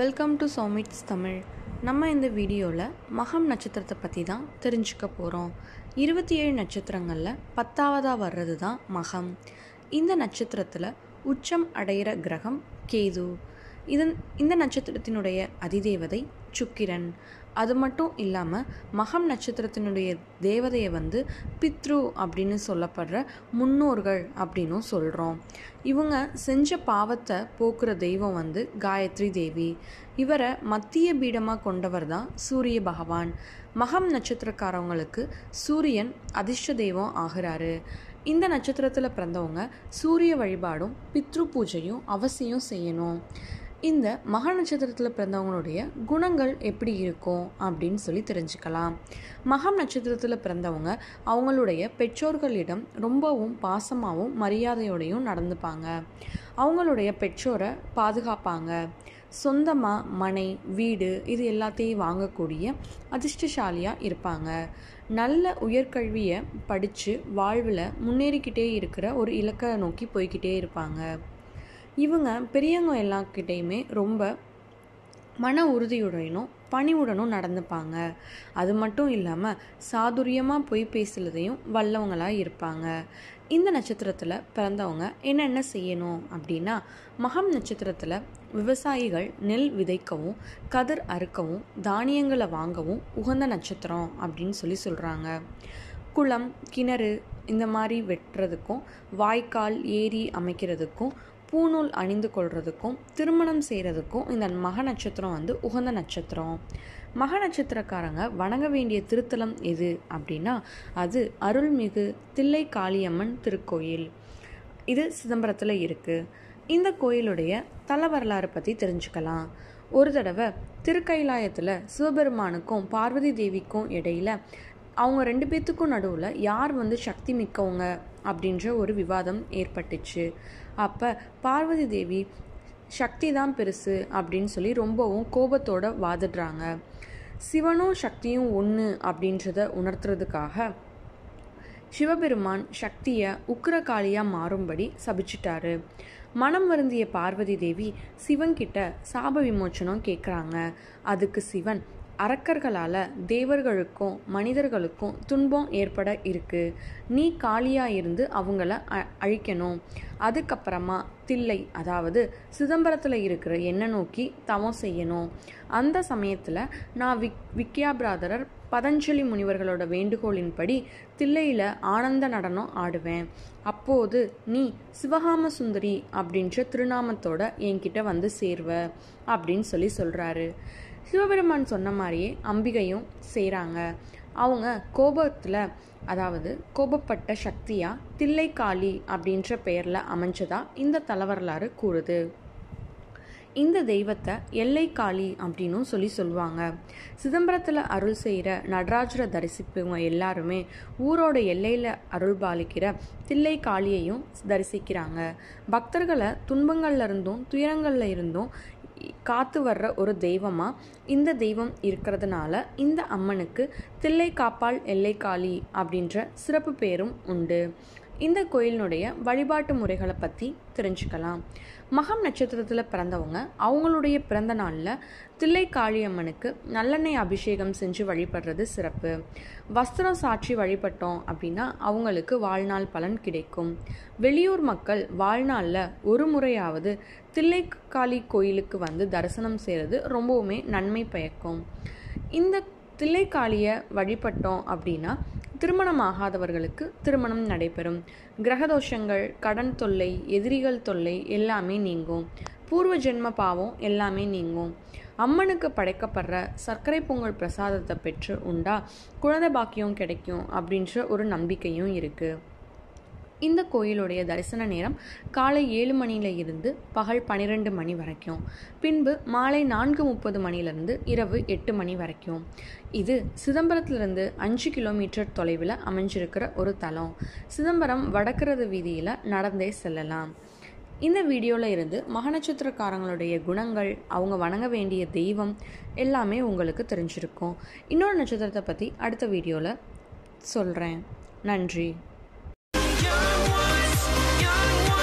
Welcome to சோமிட்ஸ் Tamil நம்ம இந்த வீடியோவில் மகம் நட்சத்திரத்தை பற்றி தான் தெரிஞ்சுக்க போகிறோம் இருபத்தி ஏழு நட்சத்திரங்களில் பத்தாவதாக வர்றது தான் மகம் இந்த நட்சத்திரத்தில் உச்சம் அடைகிற கிரகம் கேது இதன் இந்த நட்சத்திரத்தினுடைய அதிதேவதை சுக்கிரன் அது மட்டும் இல்லாமல் மகம் நட்சத்திரத்தினுடைய தேவதையை வந்து பித்ரு அப்படின்னு சொல்லப்படுற முன்னோர்கள் அப்படின்னும் சொல்கிறோம் இவங்க செஞ்ச பாவத்தை போக்குற தெய்வம் வந்து காயத்ரி தேவி இவரை மத்திய பீடமாக கொண்டவர் தான் சூரிய பகவான் மகம் நட்சத்திரக்காரவங்களுக்கு சூரியன் அதிர்ஷ்ட தெய்வம் ஆகிறாரு இந்த நட்சத்திரத்தில் பிறந்தவங்க சூரிய வழிபாடும் பித்ரு பூஜையும் அவசியம் செய்யணும் இந்த மக நட்சத்திரத்தில் பிறந்தவங்களுடைய குணங்கள் எப்படி இருக்கும் அப்படின்னு சொல்லி தெரிஞ்சுக்கலாம் மகம் நட்சத்திரத்தில் பிறந்தவங்க அவங்களுடைய பெற்றோர்களிடம் ரொம்பவும் பாசமாகவும் மரியாதையோடையும் நடந்துப்பாங்க அவங்களுடைய பெற்றோரை பாதுகாப்பாங்க சொந்தமாக மனை வீடு இது எல்லாத்தையும் வாங்கக்கூடிய அதிர்ஷ்டசாலியாக இருப்பாங்க நல்ல உயர்கல்வியை படித்து வாழ்வில் முன்னேறிக்கிட்டே இருக்கிற ஒரு இலக்கை நோக்கி போய்கிட்டே இருப்பாங்க இவங்க பெரியவங்க எல்லாக்கிட்டேயுமே ரொம்ப மன உறுதியுடனும் பணிவுடனும் நடந்துப்பாங்க அது மட்டும் இல்லாமல் சாதுரியமாக பொய் பேசுறதையும் வல்லவங்களாக இருப்பாங்க இந்த நட்சத்திரத்தில் பிறந்தவங்க என்னென்ன செய்யணும் அப்படின்னா மகம் நட்சத்திரத்தில் விவசாயிகள் நெல் விதைக்கவும் கதிர் அறுக்கவும் தானியங்களை வாங்கவும் உகந்த நட்சத்திரம் அப்படின்னு சொல்லி சொல்கிறாங்க குளம் கிணறு இந்த மாதிரி வெட்டுறதுக்கும் வாய்க்கால் ஏரி அமைக்கிறதுக்கும் பூநூல் அணிந்து கொள்றதுக்கும் திருமணம் செய்கிறதுக்கும் இந்த மக நட்சத்திரம் வந்து உகந்த நட்சத்திரம் மக நட்சத்திரக்காரங்க வணங்க வேண்டிய திருத்தலம் எது அப்படின்னா அது அருள்மிகு தில்லை காளியம்மன் திருக்கோயில் இது சிதம்பரத்தில் இருக்குது இந்த கோயிலுடைய தல வரலாறு பற்றி தெரிஞ்சுக்கலாம் ஒரு தடவை திருக்கைலாயத்தில் சிவபெருமானுக்கும் பார்வதி தேவிக்கும் இடையில அவங்க ரெண்டு பேர்த்துக்கும் நடுவில் யார் வந்து சக்தி மிக்கவங்க அப்படின்ற ஒரு விவாதம் ஏற்பட்டுச்சு அப்போ பார்வதி தேவி சக்தி தான் பெருசு அப்படின்னு சொல்லி ரொம்பவும் கோபத்தோட வாதிடுறாங்க சிவனும் சக்தியும் ஒன்று அப்படின்றத உணர்த்துறதுக்காக சிவபெருமான் சக்தியை உக்கிரகாளியாக மாறும்படி சபிச்சிட்டாரு மனம் வருந்திய பார்வதி தேவி சிவன்கிட்ட சாப விமோச்சனம் கேட்குறாங்க அதுக்கு சிவன் அரக்கர்களால் தேவர்களுக்கும் மனிதர்களுக்கும் துன்பம் ஏற்பட இருக்கு நீ காளியாக இருந்து அவங்கள அ அழிக்கணும் அதுக்கப்புறமா தில்லை அதாவது சிதம்பரத்தில் இருக்கிற எண்ணெய் நோக்கி தவம் செய்யணும் அந்த சமயத்தில் நான் விக் விக்யாபிராதரர் பதஞ்சலி முனிவர்களோட வேண்டுகோளின்படி தில்லையில் ஆனந்த நடனம் ஆடுவேன் அப்போது நீ சிவகாம சுந்தரி அப்படின்ற திருநாமத்தோட என்கிட்ட வந்து சேருவ அப்படின்னு சொல்லி சொல்கிறாரு சிவபெருமான் சொன்ன மாதிரியே அம்பிகையும் செய்கிறாங்க அவங்க கோபத்தில் அதாவது கோபப்பட்ட சக்தியாக தில்லைக்காளி அப்படின்ற பெயரில் அமைஞ்சதா இந்த தலவரலாறு கூறுது இந்த தெய்வத்தை எல்லைக்காளி அப்படின்னும் சொல்லி சொல்லுவாங்க சிதம்பரத்தில் அருள் செய்கிற நடராஜரை தரிசிப்பவங்க எல்லாருமே ஊரோட எல்லையில் அருள் பாலிக்கிற தில்லை காளியையும் தரிசிக்கிறாங்க பக்தர்களை துன்பங்கள்ல இருந்தும் துயரங்கள்ல இருந்தும் காத்து வர்ற ஒரு தெய்வமாக இந்த தெய்வம் இருக்கிறதுனால இந்த அம்மனுக்கு தில்லை காப்பாள் எல்லைக்காளி அப்படின்ற சிறப்பு பேரும் உண்டு இந்த கோயிலினுடைய வழிபாட்டு முறைகளை பற்றி தெரிஞ்சுக்கலாம் மகம் நட்சத்திரத்தில் பிறந்தவங்க அவங்களுடைய பிறந்த நாளில் தில்லை காளியம்மனுக்கு நல்லெண்ணெய் அபிஷேகம் செஞ்சு வழிபடுறது சிறப்பு வஸ்திரம் சாட்சி வழிபட்டோம் அப்படின்னா அவங்களுக்கு வாழ்நாள் பலன் கிடைக்கும் வெளியூர் மக்கள் வாழ்நாளில் ஒரு முறையாவது தில்லைக்காளி கோயிலுக்கு வந்து தரிசனம் செய்கிறது ரொம்பவுமே நன்மை பயக்கும் இந்த தில்லைக்காளியை வழிபட்டோம் அப்படின்னா திருமணம் ஆகாதவர்களுக்கு திருமணம் நடைபெறும் கிரகதோஷங்கள் கடன் தொல்லை எதிரிகள் தொல்லை எல்லாமே நீங்கும் பூர்வ ஜென்ம பாவம் எல்லாமே நீங்கும் அம்மனுக்கு படைக்கப்படுற சர்க்கரை பொங்கல் பிரசாதத்தை பெற்று உண்டா குழந்தை பாக்கியம் கிடைக்கும் அப்படின்ற ஒரு நம்பிக்கையும் இருக்குது இந்த கோயிலுடைய தரிசன நேரம் காலை ஏழு மணியில இருந்து பகல் பன்னிரெண்டு மணி வரைக்கும் பின்பு மாலை நான்கு முப்பது மணிலிருந்து இரவு எட்டு மணி வரைக்கும் இது சிதம்பரத்திலிருந்து அஞ்சு கிலோமீட்டர் தொலைவில் அமைஞ்சிருக்கிற ஒரு தலம் சிதம்பரம் வடக்கரது வீதியில் நடந்தே செல்லலாம் இந்த வீடியோவில் இருந்து மகநட்சத்திரக்காரங்களுடைய குணங்கள் அவங்க வணங்க வேண்டிய தெய்வம் எல்லாமே உங்களுக்கு தெரிஞ்சிருக்கும் இன்னொரு நட்சத்திரத்தை பற்றி அடுத்த வீடியோவில் சொல்கிறேன் நன்றி Young ones, young ones.